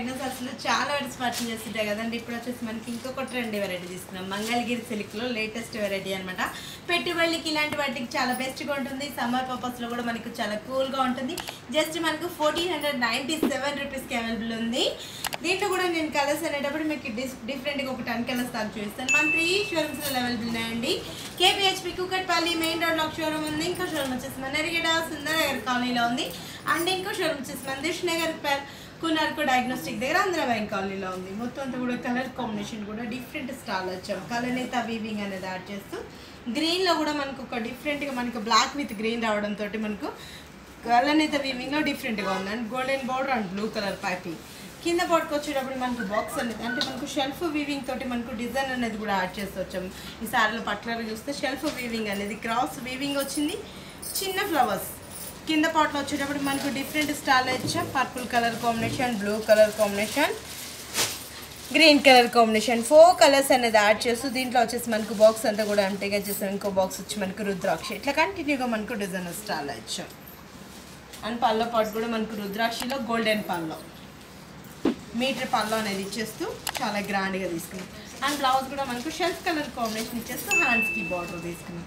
pregnancy అసలు చాలా varieties purchase చేస్తుంటాయి కదండి ఇప్పుడు వచ్చేసి మనకి ఇంకొక ట్రెండ్ వెరైటీ తీసుకున్నాం మంగళగిరి సిల్క్లో లేటెస్ట్ వెరైటీ అనమాట పెట్టుబడికి ఇలాంటి వాటికి చాలా బెస్ట్గా ఉంటుంది సమ్మర్ పర్పస్లో కూడా మనకు చాలా కూల్గా ఉంటుంది జస్ట్ మనకు ఫోర్టీన్ హండ్రెడ్ నైంటీ సెవెన్ రూపీస్కి అవైలబుల్ ఉంది దీంట్లో కూడా నేను కలర్స్ అనేటప్పుడు మీకు డిస్ డిఫరెంట్గా ఒక టెన్ కలర్స్ దాకా చూపిస్తాను మన త్రీ షోరూమ్స్లో అవైలబుల్ ఉన్నాయండి కేపీహెచ్పి కుకట్పల్లి మెయిన్ రోడ్లో ఒక షోరూమ్ ఉంది ఇంకో షోరూమ్ వచ్చేసి మన ఎరిగడ సుందరనగర్ కాలనీలో ఉంది అండ్ ఇంకో షోరూమ్ వచ్చేసి మన దిష్ నగర్ పర్ కునార్కో డయాగ్నోస్టిక్ దగ్గర ఆంధ్ర బ్యాంక్ కాలనీలో ఉంది మొత్తం అంతా కూడా కలర్ కాంబినేషన్ కూడా డిఫరెంట్ స్టాల్ వచ్చాం కలనేత వీవింగ్ అనేది యాడ్ చేస్తూ గ్రీన్లో కూడా మనకు ఒక డిఫరెంట్గా మనకు బ్లాక్ విత్ గ్రీన్ రావడంతో మనకు కలనేత వీవింగ్లో డిఫరెంట్గా ఉంది and golden border and blue colour piping కింద పట్టుకు వచ్చేటప్పుడు మనకు బాక్స్ అనేది అంటే మనకు షెల్ఫ్ వీవింగ్ తోటి మనకు డిజైన్ అనేది కూడా యాడ్ చేస్తూ వచ్చాం ఈ సారీలో పట్లర్ చూస్తే షెల్ఫ్ వీవింగ్ అనేది క్రాస్ వీవింగ్ వచ్చింది చిన్న ఫ్లవర్స్ కింద పాట్లో వచ్చేటప్పుడు మనకు డిఫరెంట్ స్టాల్ ఇచ్చాం purple colour combination blue colour combination green colour combination four colours అనేది యాడ్ చేస్తూ దీంట్లో వచ్చేసి మనకు బాక్స్ అంతా కూడా అంటేగా చేసాం ఇంకో బాక్స్ వచ్చి మనకు రుద్రాక్ష ఇట్లా కంటిన్యూగా మనకు డిజైన్ స్టాల్ ఇచ్చాం అండ్ పళ్ళ పాటు కూడా మనకు రుద్రాక్షిలో గోల్డెన్ పల్లో మీటర్ పళ్ళు అనేది ఇచ్చేస్తూ చాలా గ్రాండ్గా తీసుకున్నాం అండ్ బ్లౌజ్ కూడా మనకు షెల్ఫ్ కలర్ కాంబినేషన్ ఇచ్చేస్తూ హ్యాండ్స్కి బార్డర్ తీసుకున్నాం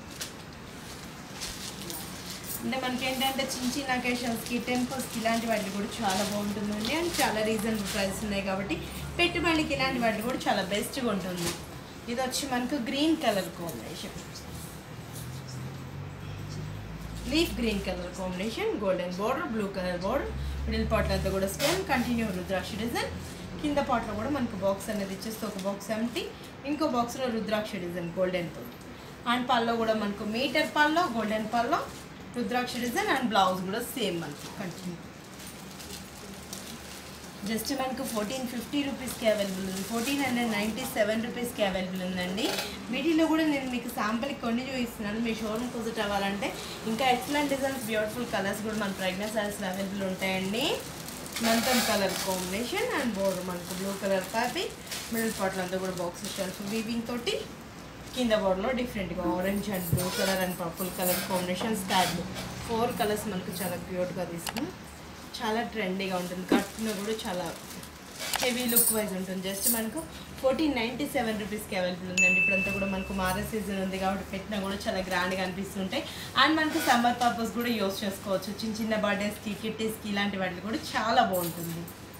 అంటే మనకి ఏంటంటే చిన్న చిన్న అకేషన్స్కి టెంపుల్స్కి ఇలాంటి వాటికి కూడా చాలా బాగుంటుందండి అండ్ చాలా రీజనబుల్ ప్రైస్ ఉన్నాయి కాబట్టి పెట్టుబడికి ఇలాంటి వాటికి కూడా చాలా బెస్ట్గా ఉంటుంది ఇది వచ్చి మనకు green colour combination leaf green colour combination golden border blue colour border middle part అంతా కూడా స్టోన్ కంటిన్యూ రుద్రాక్ష డిజైన్ కింద పార్ట్లో కూడా మనకు బాక్స్ అనేది ఇచ్చేస్తే ఒక బాక్స్ ఎంటీ ఇంకో బాక్స్లో రుద్రాక్ష డిజైన్ గోల్డెన్ తోటి అండ్ పల్లో కూడా మనకు metre pallu golden pallu rudraksha design and blouse కూడా సేమ్ మనకు కంటిన్యూ జస్ట్ మనకు ఫోర్టీన్ ఫిఫ్టీ రూపీస్కి అవైలబుల్ ఉంది ఫోర్టీన్ హండ్రెడ్ నైంటీ సెవెన్ రూపీస్కి అవైలబుల్ ఉందండి వీటిలో కూడా నేను మీకు శాంపుల్కి కొన్ని చూపిస్తున్నాను మీ షోరూమ్ విజిట్ అవ్వాలంటే ఇంకా ఎక్సలెంట్ డిజైన్స్ బ్యూటిఫుల్ కలర్స్ కూడా మన ప్రెగ్నెన్స్ సారీస్లో అవైలబుల్ ఉంటాయండి మంతం కలర్ కాంబినేషన్ అండ్ బోర్డర్ మనకు బ్లూ కలర్ ఫ్యాబ్రిక్ మిడిల్ పార్ట్లో అంతా కూడా బాక్స్ షెల్ఫ్ వీవింగ్ తోటి కింద బోర్డర్లో డిఫరెంట్గా orange and blue colour and purple colour combination sky blue four colours మనకు చాలా క్యూట్గా తీసుకున్నాం చాలా ట్రెండీగా ఉంటుంది కట్టున కూడా చాలా హెవీ లుక్ వైజ్ ఉంటుంది జస్ట్ మనకు ఫోర్టీన్ నైంటీ సెవెన్ రూపీస్కి అవైలబుల్ ఉందండి ఇప్పుడంతా కూడా మనకు మారే సీజన్ ఉంది కాబట్టి పెట్టినా కూడా చాలా గ్రాండ్గా అనిపిస్తుంటాయి అండ్ మనకు సమ్మర్ పర్పస్ కూడా యూస్ చేసుకోవచ్చు చిన్న చిన్న బర్త్డేస్కి కిట్టీస్కి ఇలాంటి వాటికి కూడా చాలా బాగుంటుంది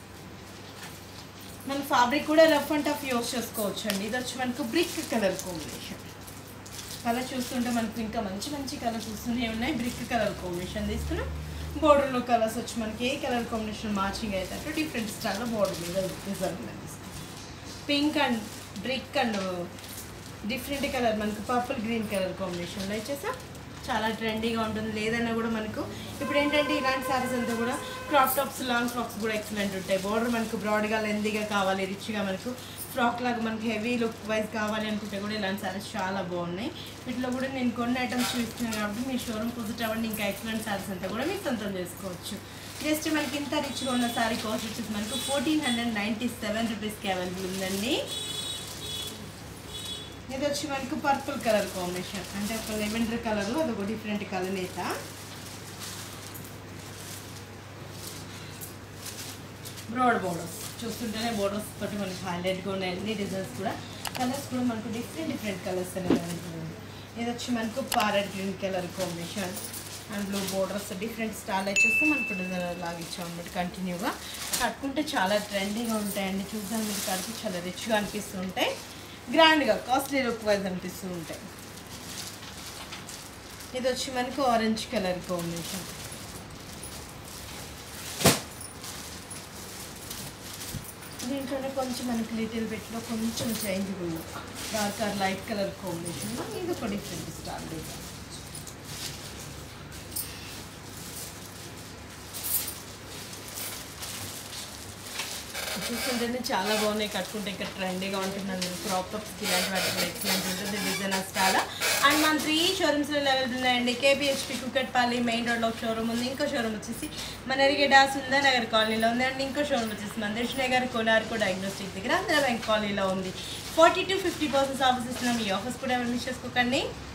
మన ఫ్యాబ్రిక్ కూడా రఫ్ అండ్ టఫ్ యూస్ చేసుకోవచ్చు అండి ఇది వచ్చి మనకు బ్రిక్ కలర్ కాంబినేషన్ కలర్ చూస్తుంటే మనకు ఇంకా మంచి మంచి కలర్స్ వస్తూనే ఉన్నాయి బ్రిక్ కలర్ కాంబినేషన్ తీసుకున్నాం బోర్డర్లో కలర్స్ వచ్చి మనకి ఏ కలర్ కాంబినేషన్ మ్యాచింగ్ అయితే డిఫరెంట్ స్టైల్లో బోర్డర్ మీద design pink and brick and different colour మనకు పర్పుల్ గ్రీన్ కలర్ కాంబినేషన్లో ఇచ్చేసా చాలా ట్రెండీగా ఉంటుంది లేదన్నా కూడా మనకు ఇప్పుడు ఏంటంటే ఇలాంటి సారీస్ అంతా కూడా క్రాప్ టాప్స్ లాంగ్ ఫ్రాక్స్ కూడా ఎక్సలెంట్ ఉంటాయి బోర్డర్ మనకు బ్రాడ్గా లెందీగా కావాలి రిచ్గా మనకు ఫ్రాక్ లాగా మనకి హెవీ లుక్ వైజ్ కావాలి అనుకుంటే కూడా ఇలాంటి సారీస్ చాలా బాగున్నాయి వీటిలో కూడా నేను కొన్ని ఐటమ్స్ చూస్తున్నాను కాబట్టి మీ షోరూమ్ విజిట్ అవ్వండి ఇంకా ఎక్సలెంట్ సారీస్ అంతా కూడా మీకు సొంతం చేసుకోవచ్చు జస్ట్ మనకి ఇంత రిచ్గా ఉన్న సారీ కాస్ట్ వచ్చేసి మనకు ఫోర్టీన్ హండ్రెడ్ నైంటీ సెవెన్ రూపీస్కి అవైలబుల్ ఉందండి ఇది వచ్చి మనకు పర్పుల్ కలర్ కాంబినేషన్ అంటే ఒక లెవెండర్ కలర్లో అది ఒక డిఫరెంట్ కలర్ నేత బ్రాడ్ బోర్డర్స్ చూస్తుంటేనే బోర్డర్స్ తోటి మనకి హైలైట్గా ఉన్నాయి అన్ని డిజైన్స్ కూడా కలర్స్ కూడా మనకు డిఫరెంట్ డిఫరెంట్ కలర్స్ అనేవి అవైలబుల్ ఉంది ఇది వచ్చి మనకు parrot green colour combination and blue borders different style వచ్చేస్తే మనకు డిజైనర్ లాగా ఇచ్చాం అనమాట కంటిన్యూగా కట్టుకుంటే చాలా ట్రెండీగా ఉంటాయండి చూద్దాం మీరు కడితే చాలా రిచ్గా అనిపిస్తూ ఉంటాయి గ్రాండ్గా కాస్ట్లీ లుక్ వైజ్ అనిపిస్తూ ఉంటాయి ఇది వచ్చి మనకు ఆరెంజ్ కలర్ కాంబినేషన్ దీంట్లోనే కొంచెం మనకి లిటిల్ బిట్లో కొంచెం చేంజ్ ఉంది డార్క్ ఆర్ లైట్ కలర్ కాంబినేషన్లో ఇది ఒక డిఫరెంట్ స్టార్ డిజైన్ చూస్తుంటేనే చాలా బాగున్నాయి కట్టుకుంటే ఇంకా ట్రెండీగా ఉంటుంది క్రాప్ టాప్స్కి ఇలాంటి వాటి కూడా ఎక్సలెంట్ ఉంటుంది డిజైన్ స్టాల్ అండ్ మన త్రీ షోరూమ్స్లో అవైలబుల్ ఉన్నాయండి కేబిహెచ్పి కుకట్పల్లి మెయిన్ రోడ్లో ఒక షోరూమ్ ఉంది ఇంకో షోరూమ్ వచ్చేసి మన ఎరిగేడా సుందర్ నగర్ కాలనీలో ఉంది అండ్ ఇంకో షోరూమ్ వచ్చేసి మన దర్శన నగర్ కోనార్కో డయాగ్నోస్టిక్ దగ్గర ఆంధ్ర బ్యాంక్ కాలనీలో ఉంది forty to fifty percent offers ఇస్తున్నాం ఈ ఆఫర్స్ కూడా ఎవరు మిస్ చేసుకోకండి